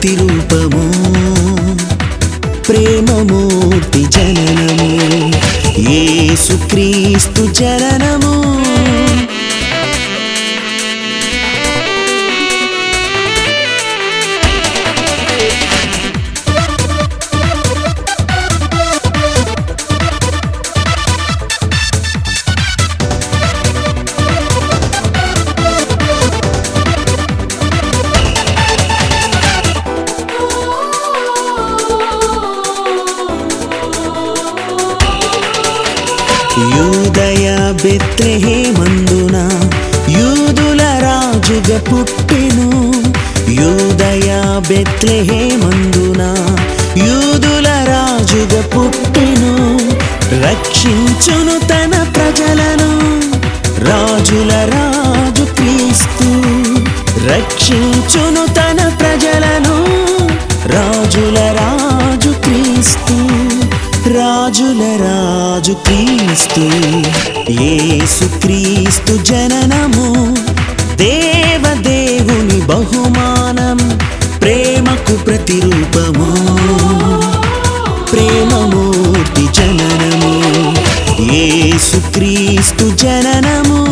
ప్రతిరూపము ప్రేమమూర్తి జననము యేసుక్రీస్తు జననము యూదయ బెత్లెహేమందున యూదుల రాజుగా పుట్టెను యూదయ బెత్లెహేమందున యూదుల రాజుగా పుట్టెను రక్షించును తన ప్రజలను రాజుల రాజు క్రీస్తు రక్షించును తన ప్రజలను రాజుల రాజు క్రీస్తు రాజుల రాజు క్రీస్తు యేసు క్రీస్తు జననము దేవదేవుని బహుమానం ప్రేమకు ప్రతిరూపము ప్రేమమూర్తి జననము యేసు క్రీస్తు జననము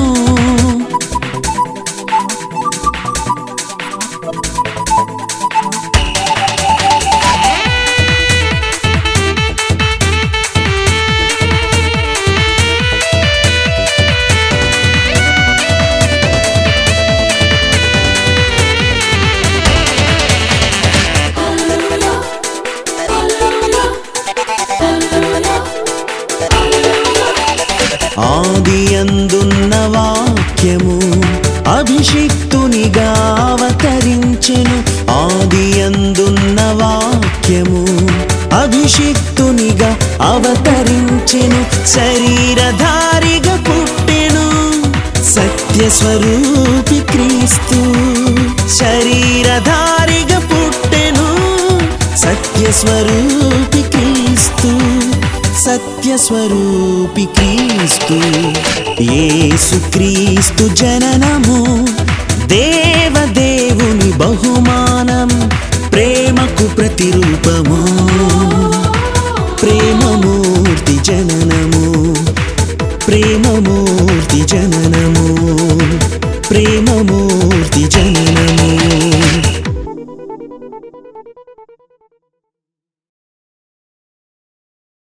ఆది అందున్న వాక్యము అభిషిక్తునిగా అవతరించెను ఆది అందున్న వాక్యము అభిషిక్తునిగా అవతరించెను శరీరధారిగా పుట్టెను సత్య స్వరూపి క్రీస్తు శరీరధారిగా పుట్టెను సత్య స్వరూపి క్రీస్తు సత్య స్వరూపి క్రీస్తు యేసు క్రీస్తు జననము దేవదేవుని బహుమానం ప్రేమకు ప్రతిరూపము ప్రేమమూర్తి జననము ప్రేమమూర్తి జననము ప్రేమమూర్తి